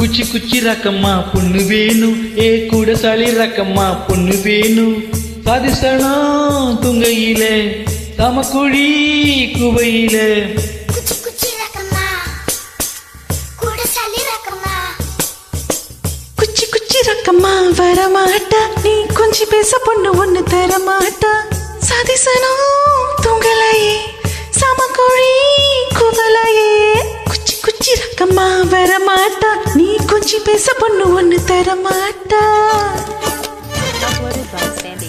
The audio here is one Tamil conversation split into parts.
குச்சி குச்சி ரக்கம்மா பொண்ணு வேணும் ஏ கூட சளி ரக்கம்மா பொண்ணு வேணும் சதிசனம் துங்கையில சமக்குழி குவையில குச்சி குச்சி ரக்கம்மா கூட சளி ரக்கம்மா குச்சி குச்சி ரக்கம்மா வரமாட்டா நீ கொஞ்சம் பேச பொண்ணு ஒண்ணு தரமாட்டா சதிசனம் தூங்கலையே சமக்குழி குவலையே குச்சி குச்சி ரக்கம்மா வரமாட்டா நீ கொஞ்சம் பேச பொண்ணு ஒண்ணு தரமாட்டா Uploaded by Sandy.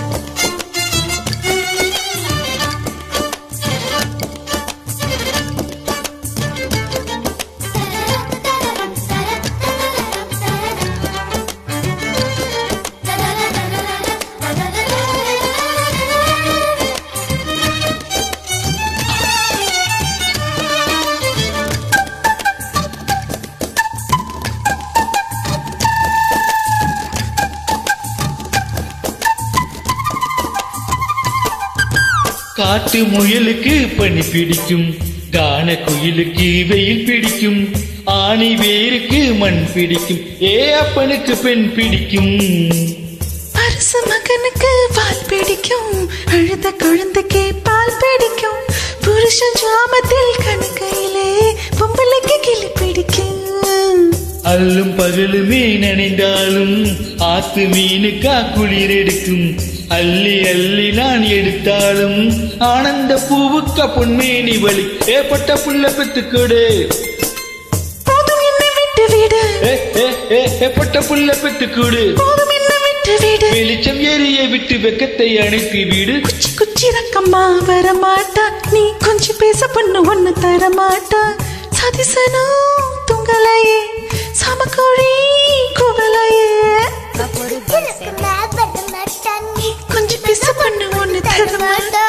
காட்டு முயலுக்கு பனி பிடிக்கும் கான குயிலுக்கு வெயில் பிடிக்கும் ஆணி வேருக்கு மண் பிடிக்கும் ஏ அப்பனுக்கு பெண் பிடிக்கும் அரச மகனுக்கு பால் பிடிக்கும் அழுத குழந்தைக்கு பால் பிடிக்கும் புருஷ ஜாமத்தில் கணக்கையிலே பொம்பளைக்கு கிளி பிடிக்கும் அல்லும் பகலுமே நனைந்தாலும் ஆத்து மீனுக்கா குளிர் எடுக்கும் அள்ளி அள்ளி நான் எடுத்தாலும் ஆனந்த பூவுக்க பொன்மேனி வலி ஏற்பட்ட புள்ள பெத்துக்கொடு போதும் என்னை விட்டு விடு ஏ, ஏ, ஏ, ஏற்பட்ட புள்ள பெத்துக்கொடு போதும் என்னை விட்டு விடு வெளிச்சம் ஏறிய விட்டு வெக்கத்தை அணைத்து வீடு குச்சி குச்சி ரக்கம்மா வரமாட்டா நீ கொஞ்சம் பேச பொண்ணு ஒண்ணு தரமாட்டா சதிசனோ துங்கலையே சமக்கோழி குவலையே Uploaded by Sandy. கொஞ்சம் பேச பொண்ணு ஒண்ணு தரமாட்டா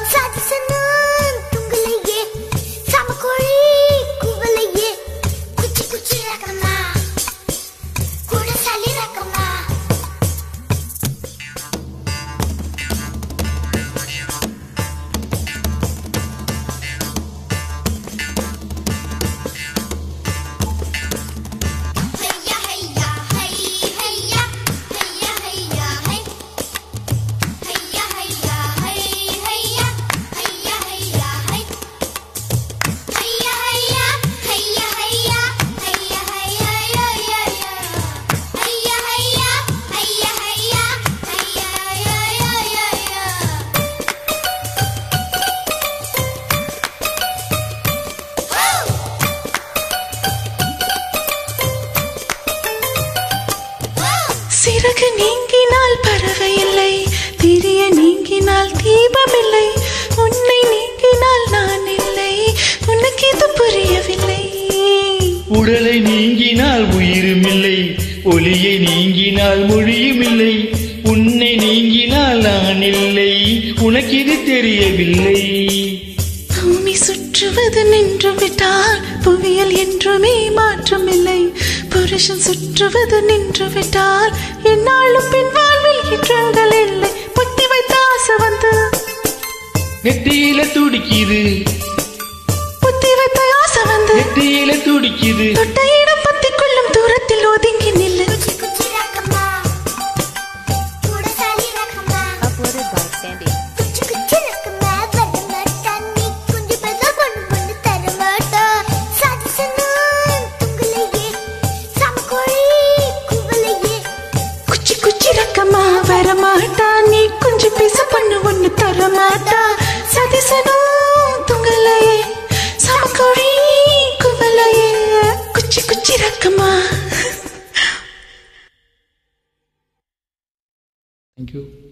சிறகு நீங்கினால் பறவை இல்லை திரிய நீங்கினால் தீபமில்லை உன்னை நீங்கினால் நான் இல்லை உனக்கு இது புரியவில்லை உடலை நீங்கினால் உயிரும் இல்லை ஒளியை நீங்கினால் மொழியும் இல்லை உன்னை நீங்கினால் நான் இல்லை உனக்கு இது தெரியவில்லை பூமி சுற்றுவது நின்று விட்டால் புவியியல் என்றுமே மாற்றமில்லை புருஷன் சுற்றுவது நின்று விட்டால் என்னாலும் பெண் வாழ்வில் ஏற்றங்கள் இல்லை புத்தி வைத்த ஆசை வந்து நெத்தியில துடிக்குது புத்தி வைத்த ஆசை வந்து நெத்தியில துடிக்குது தொட்ட இடம் பத்தி கொள்ளும் தூரத்தில் ஒதுங்கி நில்லு Uploaded by Sandy. குச்சி குச்சி ரக்கமா வரமாட்டா நீ கொஞ்சம் பேச பண்ணு ஒண்ணு தரமாட்டா சதிசனோ துங்கலையே சமக்கோழி குவலையே குச்சி குச்சி ரக்கமா தேங்க்யூ